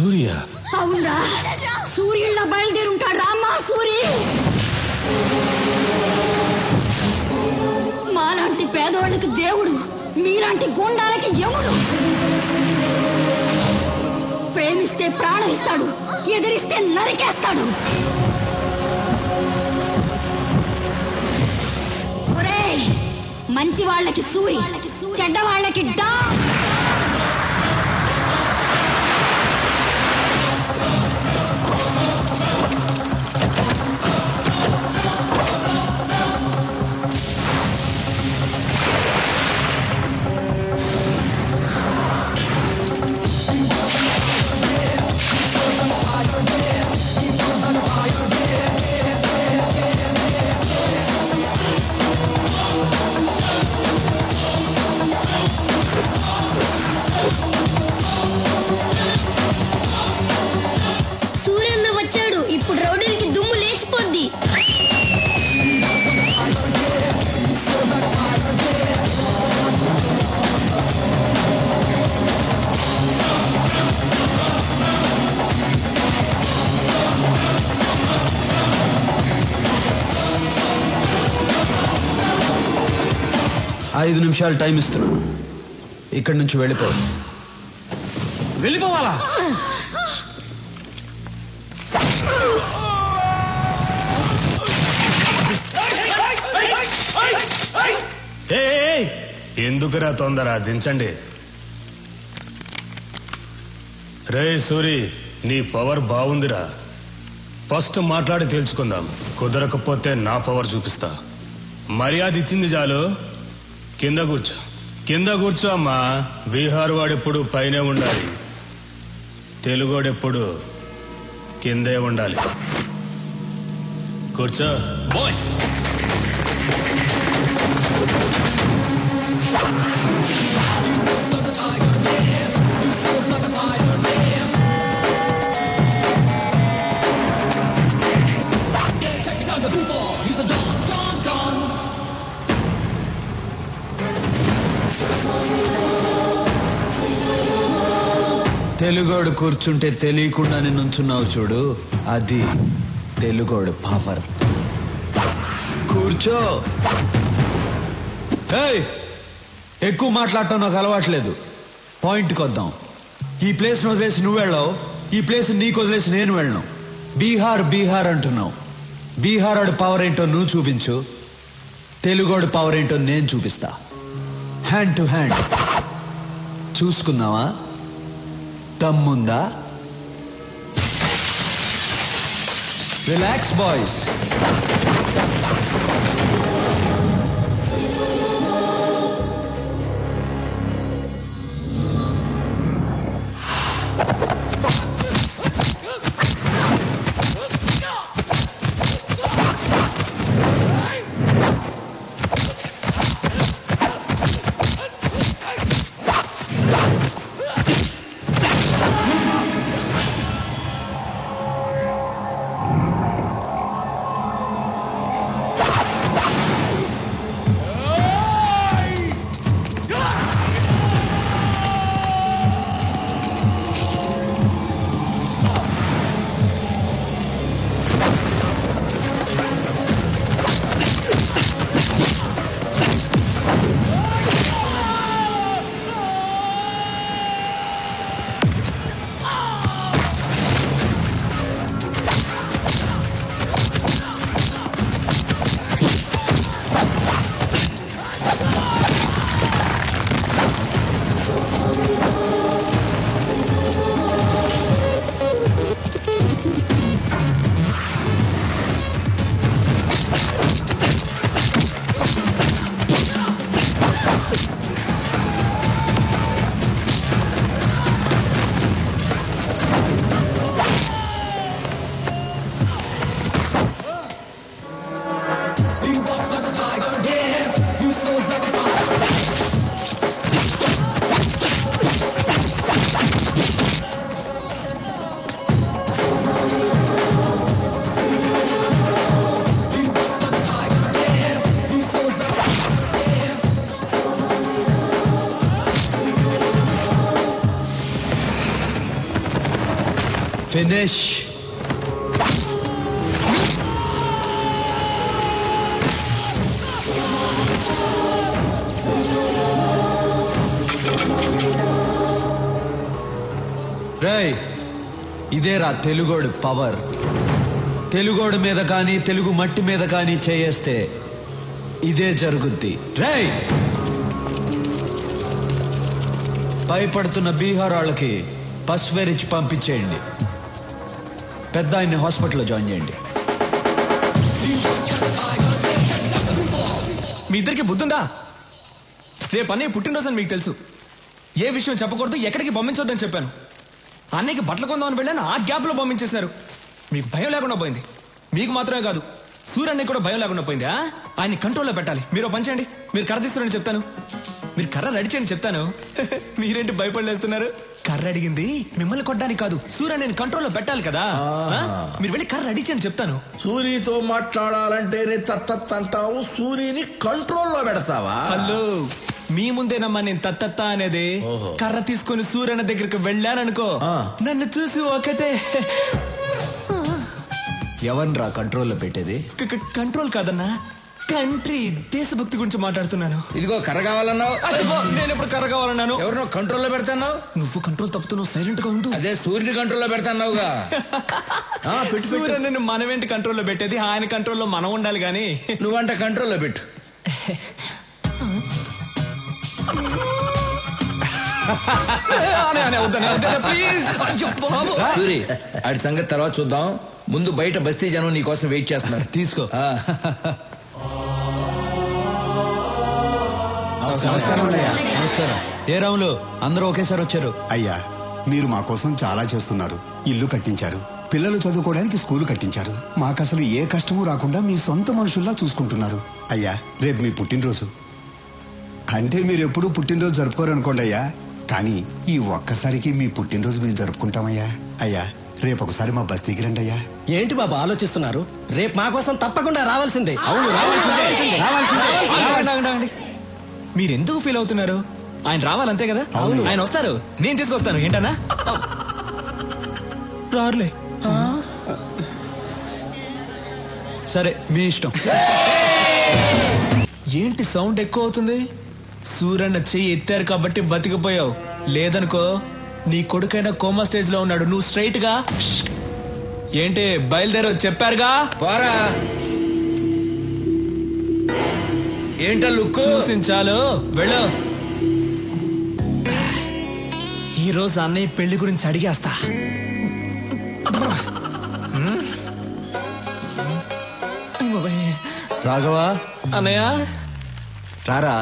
సూర్య అవునరా సూర్యుళ్ళ బయలుదేరుంటాడు రామ్మా సూరి మాలాంటి పేదవాళ్ళకి దేవుడు మీలాంటి గుండాలకి యముడు ప్రేమిస్తే ప్రాణం ఇస్తాడు ఎదిరిస్తే నరికేస్తాడు ఒరేయ్, మంచి వాళ్ళకి సూరి చెడ్డ వాళ్ళకి డా సూర్యన్న వచ్చాడు ఇప్పుడు రౌడీలకి దుమ్ము లేచిపోద్ది ఐదు నిమిషాలు టైం ఇస్తున్నాను ఇక్కడి నుంచి వెళ్ళిపో వెళ్ళిపోవాలా ఏయ్, ఏయ్, ఎందుకురా తొందర దించండి రే సూరి నీ పవర్ బాగుందిరా ఫస్ట్ మాట్లాడి తెలుసుకుందాం కుదరకపోతే నా పవర్ చూపిస్తా మర్యాద ఇచ్చింది చాలు కింద కూర్చో కింద కూర్చో అమ్మా బీహార్ వాడెప్పుడు పైనే ఉండాలి తెలుగోడెప్పుడు కిందే ఉండాలి కూర్చో బాయ్స్ తెలుగోడు కూర్చుంటే తెలియకుండానే నుంచున్నావు చూడు అది తెలుగోడు పవర్ కూర్చో ఏయ్ ఎక్కువ మాట్లాడటం నాకు అలవాట్లేదు పాయింట్కి వద్దాం ఈ ప్లేస్ను వదిలేసి నువ్వు వెళ్ళావు ఈ ప్లేస్ నీకు వదిలేసి నేను వెళ్ళను బీహార్ బీహార్ అంటున్నావు బీహార్ వాడి పవర్ ఏంటో నువ్వు చూపించు తెలుగోడు పవర్ ఏంటో నేను చూపిస్తా హ్యాండ్ టు హ్యాండ్ చూసుకుందామా దమ్ముందా రిలాక్స్ బాయ్స్ ఫినిష్ రేయ్ ఇదేరా తెలుగోడు పవర్ తెలుగోడు మీద కానీ తెలుగు మట్టి మీద కానీ చేయేస్తే ఇదే జరుగుద్ది రేయ్ భయపడుతున్న బీహార్ వాళ్ళకి పసువేరిచ్చి పంపించేయండి పెద్ద ఆయన్ని హాస్పిటల్లో జాయిన్ చేయండి మీ ఇద్దరికి బుద్ధుందా రేపు అన్నయ్య పుట్టినరోజు అని మీకు తెలుసు ఏ విషయం చెప్పకూడదు ఎక్కడికి పంపించొద్దని చెప్పాను అన్నయ్యకి బట్టలు కొందామని వెళ్ళాను ఆ గ్యాప్ లో పంపించేశారు మీకు భయం లేకుండా పోయింది మీకు మాత్రమే కాదు సూర్యన్నయ్య కూడా భయం లేకుండా పోయింది ఆ? ఆయన్ని కంట్రోల్లో పెట్టాలి మీరు ఓ పని చేయండి మీరు కర్ర తీస్తారని చెప్తాను మీరు కర్ర రెడీ చేయండి చెప్తాను మీరేంటి భయపడలేస్తున్నారు కర్ర అడిగింది మిమ్మల్ని కొట్టడానికి కాదు సూర్యన్నయ్యని కంట్రోల్లో పెట్టాలి కదా ఆ? మీరు వెళ్ళి కర్ర రెడీ చేయండి చెప్తాను సూరితో మాట్లాడాలంటేనే తత్తత్ అంటావు సూరిని కంట్రోల్లో పెడతావా హలో మీ ముందేనమ్మా నేను తత్తత్త అనేది ఓహో. కర్ర తీసుకొని సూర్యన దగ్గరికి వెళ్ళాననుకో ఆ. నన్ను చూసి ఒకటే ఎవరిని కంట్రోల్లో పెట్టేది క- క- కంట్రోల్ కాదన్నా కంట్రీ దేశభక్తి గురించి మాట్లాడుతున్నాను ఇదిగో కర్ర కావాలన్నావు అచ్చబ్బో, నేను ఎప్పుడు కర్ర కావాలన్నాను ఎవరినో కంట్రోల్లో పెడతాన్నావు నువ్వు కంట్రోల్ తప్పుతున్నావు సైలెంట్ గా ఉండు అదే సూర్యుని కంట్రోల్లో పెడతాన్నావుగా ఆ, పెట్టు, పెట్టు. సూర్యని మనమేంటి కంట్రోల్లో పెట్టేది ఆయన కంట్రోల్లో మనం ఉండాలి గాని నువ్వంట కంట్రోల్లో పెట్టు అనే, అనే, వద్దనే, వద్దనే, please. అయ్యో, బాబు. సూరి ఆడి సంగతి తర్వాత చూద్దాం ముందు బయట బస్తీ జనం నీ కోసం వెయిట్ చేస్తున్నారు తీసుకో ఆ. నమస్కారం ఏ రాములు అందరూ ఒకేసారి వచ్చారు అయ్యా మీరు మా కోసం చాలా చేస్తున్నారు ఇల్లు కట్టించారు పిల్లలు చదువుకోవడానికి స్కూల్ కట్టించారు మాకు అసలు ఏ కష్టమూ రాకుండా మీ సొంత మనుషుల్లా చూసుకుంటున్నారు అయ్యా రేపు మీ పుట్టినరోజు అంటే మీరు ఎప్పుడూ పుట్టినరోజు జరుపుకోరు అనుకోండి అయ్యా కానీ ఈ ఒక్కసారికి మీ పుట్టినరోజు మేము జరుపుకుంటామయ్యా అయ్యా రేపు ఒకసారి మా బస్తీకి రండి అయ్యా ఏంటి బాబు ఆలోచిస్తున్నారు రేపు మా కోసం తప్పకుండా రావాల్సిందే అవును రావాల్సిందే రావాల్సిందే ఆగండి, ఆగండి, ఆగండి. మీరు ఎందుకు ఫీల్ అవుతున్నారు ఆయన రావాలంతే కదా అవును. ఆయన వస్తారు నేను తీసుకొస్తాను ఏంటన్నా రారులే సరే మీ ఇష్టం ఏంటి సౌండ్ ఎక్కువ అవుతుంది సూరన్న చెయ్యి ఎత్తారు కాబట్టి బతికిపోయావు లేదనుకో నీ కొడుకైనా కోమా స్టేజ్ లో ఉన్నాడు నువ్వు స్ట్రైట్ గా ప్ష్. ఏంటి బయలుదేరో చెప్పారుగా పోరా ఏంటా లుక్ చూసించాలు వెళ్ళు ఈ రోజు అన్నయ్య పెళ్లి గురించి అడిగేస్తా హ్మ్? బాబాయ్. రాఘవా అన్నయ్య రారా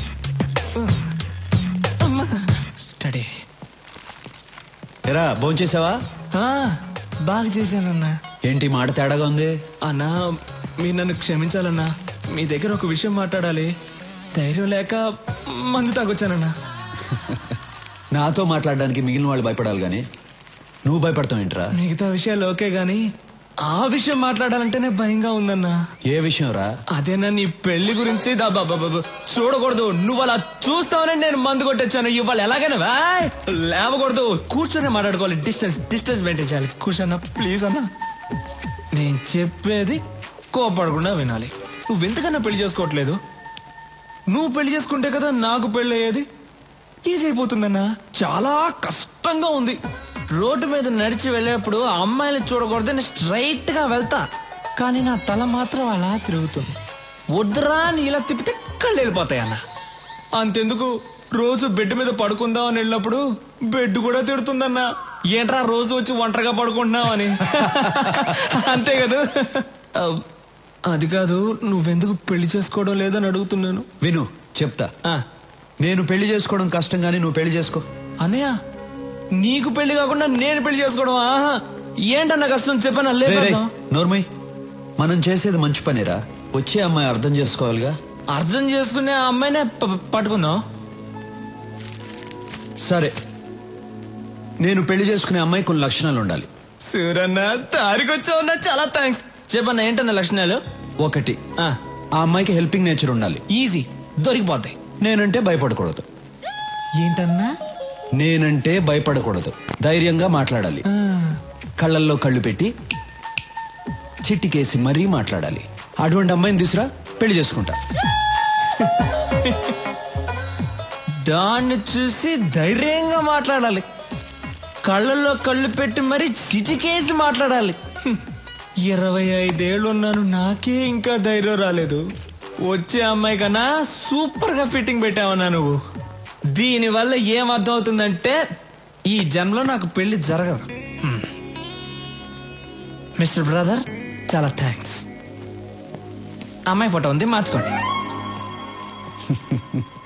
స్టడీ ఎరా భోంచేసావా ఆ, బాగా చేశానన్నా ఏంటి మాట తేడాగా ఉంది అన్నా మీరు నన్ను క్షమించాలన్నా మీ దగ్గర ఒక విషయం మాట్లాడాలి ధైర్యం లేక మందు తాగొచ్చానన్నా నాతో మాట్లాడడానికి మిగిలిన వాళ్ళు భయపడాలి గాని నువ్వు భయపడతావు ఏంట్రా మిగతా విషయాలు ఓకే గాని ఆ విషయం మాట్లాడాలంటేనే భయంగా ఉందన్నా ఏ విషయం రా అదేనా నీ పెళ్లి గురించి దా బా బా బా బా. చూడకూడదు నువ్వు అలా చూస్తావని నేను మందు కొట్టొచ్చాను ఇవాళ ఎలాగైనా వాయ్. లేవకూడదు కూర్చొని మాట్లాడుకోవాలి డిస్టెన్స్ డిస్టెన్స్ మెయింటైన్ చేయాలి కూర్చోన్నా ప్లీజ్ అన్నా నేను చెప్పేది కోపడకుండా వినాలి నువ్వెందుకన్నా పెళ్లి చేసుకోవట్లేదు నువ్వు పెళ్లి చేసుకుంటే కదా నాకు పెళ్లి అయ్యేది ఈజీ అయిపోతుందన్నా చాలా కష్టంగా ఉంది రోడ్డు మీద నడిచి వెళ్ళేప్పుడు ఆ అమ్మాయిని చూడకూడదని స్ట్రైట్ గా వెళ్తా కానీ నా తల మాత్రం అలా తిరుగుతుంది వద్దురా అని ఇలా తిప్పితే కళ్ళు వెళ్ళిపోతాయి అన్న అంతెందుకు రోజు బెడ్ మీద పడుకుందాం అని వెళ్ళినప్పుడు బెడ్ కూడా తిడుతుందన్నా ఏంట్రా రోజు వచ్చి ఒంటరిగా పడుకుంటున్నావు అని అంతే కదా ఆ, అది కాదు నువ్వెందుకు పెళ్లి చేసుకోవడం లేదని అడుగుతున్నాను విను చెప్తా ఆ, నేను పెళ్లి చేసుకోవడం కష్టం గానీ నువ్వు పెళ్లి చేసుకో అన్నయ్య నీకు పెళ్లి కాకుండా నేను పెళ్లి చేసుకోవడం ఆహా ఏంటన్న కష్టం చెప్పాను రే, రే, లేదు నోర్మయ్ మనం చేసేది మంచి పనిరా వచ్చే అమ్మాయి అర్థం చేసుకోవాలిగా అర్థం చేసుకునే ఆ అమ్మాయినే ప- ప- పట్టుకుందాం సరే నేను పెళ్లి చేసుకునే అమ్మాయి కొన్ని లక్షణాలు ఉండాలి సూరన్న తారికొచ్చావున్నా చాలా థ్యాంక్స్ చెప్పన్న ఏంటన్న లక్షణాలు ఒకటి ఆ, ఆ అమ్మాయికి హెల్పింగ్ నేచర్ ఉండాలి ఈజీ దొరికిపోతాయి నేనంటే భయపడకూడదు ఏంటన్నా నేనంటే భయపడకూడదు ధైర్యంగా మాట్లాడాలి ఆ, కళ్ళల్లో కళ్ళు పెట్టి చిట్టికేసి మరీ మాట్లాడాలి అటువంటి అమ్మాయిని తీసురా పెళ్లి చేసుకుంటా దాన్ని చూసి ధైర్యంగా మాట్లాడాలి కళ్ళల్లో కళ్ళు పెట్టి మరి చిటికేసి మాట్లాడాలి హ్మ్. ఇరవై ఐదేళ్ళు ఉన్నాను నాకే ఇంకా ధైర్యం రాలేదు వచ్చే అమ్మాయి కన్నా సూపర్ గా ఫిట్టింగ్ పెట్టావన్నా నువ్వు దీనివల్ల ఏం అర్థం అవుతుందంటే ఈ జన్మలో నాకు పెళ్లి జరగదు హ్మ్. మిస్టర్ బ్రదర్ చాలా థ్యాంక్స్ అమ్మాయి ఫోటో ఉంది మార్చుకోండి